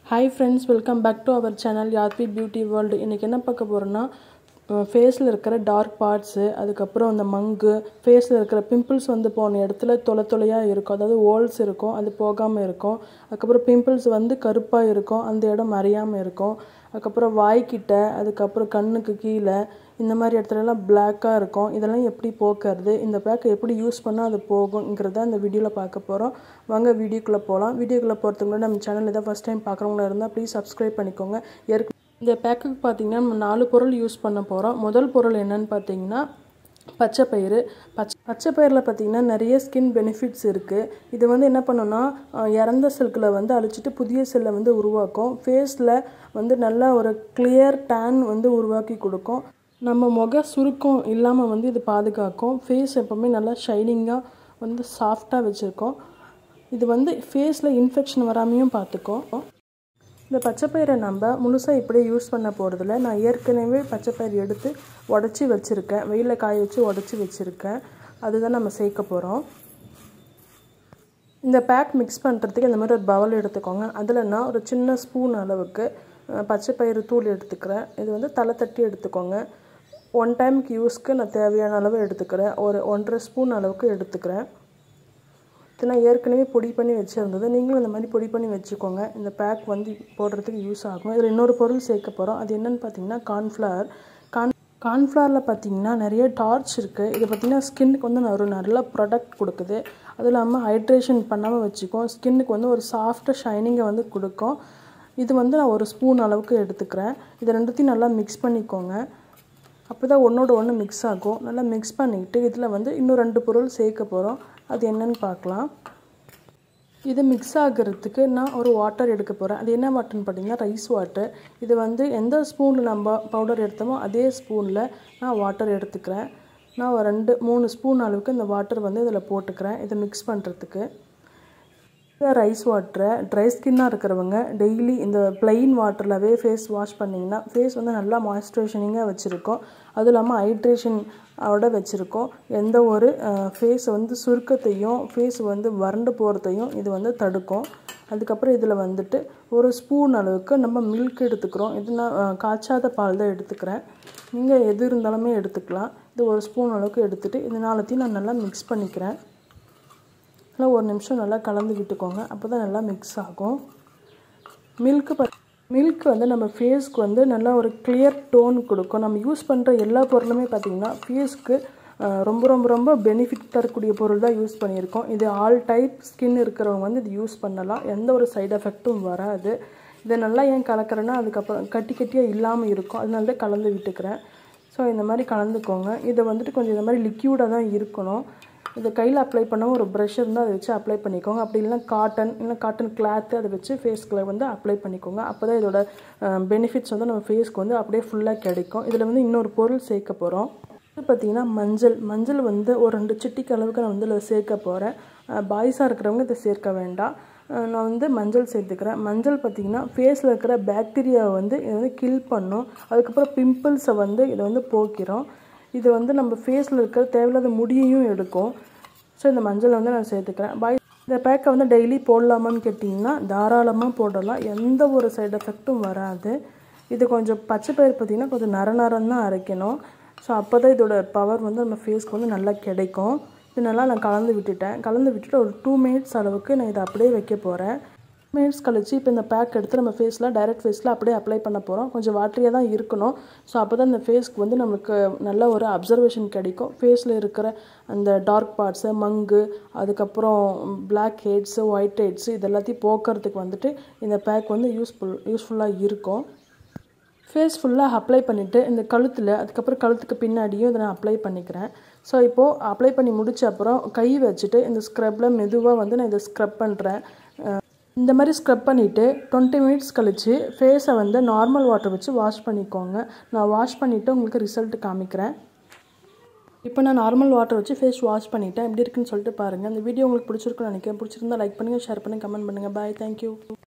hi friends welcome back to our channel Yadhvi beauty world இன்றைக்கி என்ன பார்க்க போகிறோன்னா ஃபேஸில் இருக்கிற டார்க் பார்ட்ஸு அதுக்கப்புறம் அந்த மங்கு ஃபேஸில் இருக்கிற பிம்பிள்ஸ் வந்து போன இடத்துல தொலை தொலையாக இருக்கும் அதாவது ஓல்ஸ் இருக்கும் அது போகாமல் இருக்கும் அதுக்கப்புறம் பிம்பிள்ஸ் வந்து கருப்பாக இருக்கும் அந்த இடம் மறையாமல் இருக்கும் அதுக்கப்புறம் வாய்க்கிட்ட அதுக்கப்புறம் கண்ணுக்கு கீழே இந்த மாதிரி இடத்துலலாம் பிளாக்காக இருக்கும் இதெல்லாம் எப்படி போக்குறது இந்த பேக்கை எப்படி யூஸ் பண்ணால் அது போகுங்கிறத இந்த வீடியோவில் பார்க்க போகிறோம் வாங்க வீடியோக்குள்ளே போகலாம் வீடியோக்குள்ளே போகிறதுக்கு முன்னாடி நம்ம சேனல் இதை ஃபஸ்ட் டைம் பார்க்குறவங்களா இருந்தால் ப்ளீஸ் சப்ஸ்கிரைப் பண்ணிக்கோங்க ஏற்க இந்த பேக்குக்கு பார்த்தீங்கன்னா நம்ம நாலு பொருள் யூஸ் பண்ண போகிறோம் முதல் பொருள் என்னன்னு பார்த்தீங்கன்னா பச்சை பயிறு பச்சை பச்சை பயிரில் பார்த்திங்கன்னா நிறைய ஸ்கின் பெனிஃபிட்ஸ் இருக்குது இது வந்து என்ன பண்ணுன்னா இறந்த செல்களை வந்து அழிச்சிட்டு புதிய செல்லை வந்து உருவாக்கும் ஃபேஸில் வந்து நல்ல ஒரு கிளியர் டேன் வந்து உருவாக்கி கொடுக்கும் நம்ம முக சுருக்கம் இல்லாமல் வந்து இது பாதுகாக்கும் ஃபேஸ் எப்போவுமே நல்லா ஷைனிங்காக வந்து சாஃப்டாக வச்சுருக்கோம் இது வந்து ஃபேஸில் இன்ஃபெக்ஷன் வராமையும் பார்த்துக்கும் இந்த பச்சைப்பயிரை நம்ம முழுசாக இப்படியே யூஸ் பண்ண போகிறதில்ல நான் ஏற்கனவே பச்சைப்பயிர் எடுத்து உடச்சி வச்சுருக்கேன் வெயிலில் காய வச்சு உடச்சி வச்சுருக்கேன் அதுதான் நம்ம சேர்க்க போகிறோம் இந்த பேக் மிக்ஸ் பண்ணுறதுக்கு இந்த மாதிரி ஒரு பவுல் எடுத்துக்கோங்க அதில் நான் ஒரு சின்ன ஸ்பூன் அளவுக்கு பச்சைப்பயிறு தூள் எடுத்துக்கிறேன் இது வந்து தலை தட்டி எடுத்துக்கோங்க ஒன் டைமுக்கு யூஸ்க்கு நான் தேவையான அளவு எடுத்துக்கிறேன் ஒரு ஒன்றரை ஸ்பூன் அளவுக்கு எடுத்துக்கிறேன் இது நான் ஏற்கனவே பொடி பண்ணி வச்சுருந்தது நீங்களும் இந்த மாதிரி பொடி பண்ணி வச்சுக்கோங்க இந்த பேக் வந்து போடுறதுக்கு யூஸ் ஆகும் இதில் இன்னொரு பொருள் சேர்க்க போகிறோம் அது என்னென்னு பார்த்தீங்கன்னா கார்ன்ஃப்ளவர் கார்ன் கார்ன்ஃப்ளவரில் பார்த்தீங்கன்னா நிறைய டார்ச் இருக்குது இது பார்த்திங்கன்னா ஸ்கின்னுக்கு வந்து ஒரு நல்ல ப்ராடக்ட் கொடுக்குது அதுவும் இல்லாமல் ஹைட்ரேஷன் பண்ணாமல் வச்சுக்கும் ஸ்கின்னுக்கு வந்து ஒரு சாஃப்டாக ஷைனிங்கை வந்து கொடுக்கும் இது வந்து நான் ஒரு ஸ்பூன் அளவுக்கு எடுத்துக்கிறேன் இது ரெண்டுத்தையும் நல்லா மிக்ஸ் பண்ணிக்கோங்க அப்போ தான் ஒன்றோட ஒன்று மிக்ஸ் ஆகும் நல்லா மிக்ஸ் பண்ணிக்கிட்டு இதில் வந்து இன்னும் ரெண்டு பொருள் சேர்க்க போகிறோம் அது என்னன்னு பார்க்கலாம் இது மிக்ஸ் ஆகிறதுக்கு நான் ஒரு வாட்டர் எடுக்க போகிறேன் அது என்ன வாட்டர்னு பார்த்தீங்கன்னா ரைஸ் வாட்டர் இது வந்து எந்த ஸ்பூனில் நம்ம பவுடர் எடுத்தோமோ அதே ஸ்பூனில் நான் வாட்டர் எடுத்துக்கிறேன் நான் ஒரு ரெண்டு மூணு ஸ்பூன் அளவுக்கு இந்த வாட்டர் வந்து இதில் போட்டுக்கிறேன் இதை மிக்ஸ் பண்ணுறதுக்கு ரைஸ் வாட்டரை ட்ரை ஸ்கின்னாக இருக்கிறவங்க டெய்லி இந்த பிளெயின் வாட்டர்லவே ஃபேஸ் வாஷ் பண்ணிங்கன்னா ஃபேஸ் வந்து நல்லா மாய்ஸ்சரைசனிங்காக வச்சுருக்கோம் அதுவும் இல்லாமல் ஹைட்ரேஷன் ஓட வச்சுருக்கோம் எந்த ஒரு ஃபேஸ் வந்து சுருக்கத்தையும் ஃபேஸ் வந்து வறண்டு போகிறதையும் இது வந்து தடுக்கும் அதுக்கப்புறம் இதில் வந்துட்டு ஒரு ஸ்பூன் அளவுக்கு நம்ம மில்க் எடுத்துக்கிறோம் இது நான் காய்ச்சாத பால் தான் எடுத்துக்கிறேன் நீங்கள் எது இருந்தாலுமே எடுத்துக்கலாம் இது ஒரு ஸ்பூன் அளவுக்கு எடுத்துகிட்டு இது நாளத்தையும் நான் நல்லா மிக்ஸ் பண்ணிக்கிறேன் நல்லா ஒரு நிமிஷம் நல்லா கலந்து விட்டுக்கோங்க அப்போ தான் நல்லா மிக்ஸ் ஆகும் மில்க்கு ப மில்க் வந்து நம்ம ஃபேஸ்க்கு வந்து நல்லா ஒரு கிளியர் டோன் கொடுக்கும் நம்ம யூஸ் பண்ணுற எல்லா பொருளுமே பார்த்திங்கன்னா ஃபேஸ்க்கு ரொம்ப ரொம்ப ரொம்ப பெனிஃபிட் தரக்கூடிய பொருள் தான் யூஸ் பண்ணியிருக்கோம் இது ஆல் டைப் ஸ்கின் இருக்கிறவங்க வந்து இது யூஸ் பண்ணலாம் எந்த ஒரு சைடு எஃபெக்ட்டும் வராது இதை நல்லா ஏன் கலக்கிறேன்னா அதுக்கப்புறம் கட்டி கட்டியாக இல்லாமல் இருக்கும் அதனால தான் கலந்து விட்டுக்கிறேன் ஸோ இந்த மாதிரி கலந்துக்கோங்க இதை வந்துட்டு கொஞ்சம் இந்த மாதிரி லிக்யூடாக தான் இருக்கணும் இதை கையில் அப்ளை பண்ணால் ஒரு ப்ரஷ் இருந்தால் அதை வச்சு அப்ளை பண்ணிக்கோங்க அப்படி இல்லைனா காட்டன் இல்லை காட்டன் கிளாத்து அதை வச்சு ஃபேஸ்க்கு வந்து அப்ளை பண்ணிக்கோங்க அப்போ தான் இதோட பெனிஃபிட்ஸ் வந்து நம்ம ஃபேஸ்க்கு வந்து அப்படியே ஃபுல்லாக கிடைக்கும் இதில் வந்து இன்னொரு பொருள் சேர்க்க போகிறோம் பார்த்திங்கன்னா மஞ்சள் மஞ்சள் வந்து ஒரு ரெண்டு சிட்டிக்கு அளவுக்கு நான் வந்து இதில் சேர்க்க போகிறேன் பாய்ஸாக இருக்கிறவங்க இதை சேர்க்க வேண்டாம் நான் வந்து மஞ்சள் சேர்த்துக்கிறேன் மஞ்சள் பார்த்திங்கன்னா ஃபேஸில் இருக்கிற பாக்டீரியாவை வந்து இதை வந்து கில் பண்ணும் அதுக்கப்புறம் பிம்பிள்ஸை வந்து இதை வந்து போக்கிறோம் இது வந்து நம்ம ஃபேஸில் இருக்கிற தேவையில்லாத முடியையும் எடுக்கும் ஸோ இந்த மஞ்சளை வந்து நான் சேர்த்துக்கிறேன் பாய் இந்த பேக்கை வந்து டெய்லி போடலாமான்னு கேட்டிங்கன்னா தாராளமாக போடலாம் எந்த ஒரு சைடு எஃபெக்ட்டும் வராது இது கொஞ்சம் பச்சை பயிர் பார்த்திங்கன்னா கொஞ்சம் நர நரம் தான் அரைக்கணும் ஸோ அப்போ தான் இதோட பவர் வந்து நம்ம ஃபேஸ்க்கு வந்து நல்லா கிடைக்கும் இது நல்லா நான் கலந்து விட்டுட்டேன் கலந்து விட்டுட்டு ஒரு டூ மினிட்ஸ் அளவுக்கு நான் இதை அப்படியே வைக்க போகிறேன் மினிட்ஸ் கழிச்சு இப்போ இந்த பேக் எடுத்து நம்ம ஃபேஸில் டைரக்ட் ஃபேஸில் அப்படியே அப்ளை பண்ண போகிறோம் கொஞ்சம் வாட்டரியாக தான் இருக்கணும் ஸோ அப்போ தான் இந்த ஃபேஸ்க்கு வந்து நமக்கு நல்ல ஒரு அப்சர்வேஷன் கிடைக்கும் ஃபேஸில் இருக்கிற அந்த டார்க் பார்ட்ஸு மங்கு அதுக்கப்புறம் பிளாக் ஹெட்ஸு ஒயிட் ஹெட்ஸு இது எல்லாத்தையும் போக்குறதுக்கு வந்துட்டு இந்த பேக் வந்து யூஸ்ஃபுல் யூஸ்ஃபுல்லாக இருக்கும் ஃபேஸ் ஃபுல்லாக அப்ளை பண்ணிவிட்டு இந்த கழுத்தில் அதுக்கப்புறம் கழுத்துக்கு பின்னாடியும் இதை நான் அப்ளை பண்ணிக்கிறேன் ஸோ இப்போது அப்ளை பண்ணி முடிச்ச அப்புறம் கை வச்சுட்டு இந்த ஸ்க்ரப்பில் மெதுவாக வந்து நான் இதை ஸ்க்ரப் பண்ணுறேன் இந்த மாதிரி ஸ்க்ரப் பண்ணிவிட்டு டுவெண்ட்டி மினிட்ஸ் கழித்து ஃபேஸை வந்து நார்மல் வாட்டர் வச்சு வாஷ் பண்ணிக்கோங்க நான் வாஷ் பண்ணிவிட்டு உங்களுக்கு ரிசல்ட் காமிக்கிறேன் இப்போ நான் நார்மல் வாட்டர் வச்சு ஃபேஸ் வாஷ் பண்ணிவிட்டேன் எப்படி இருக்குன்னு சொல்லிட்டு பாருங்கள் இந்த வீடியோ உங்களுக்கு பிடிச்சிருக்குன்னு நினைக்கிறேன் பிடிச்சிருந்தா லைக் பண்ணுங்கள் ஷேர் பண்ணுங்கள் கமெண்ட் பண்ணுங்கள் பாய் தேங்க்யூ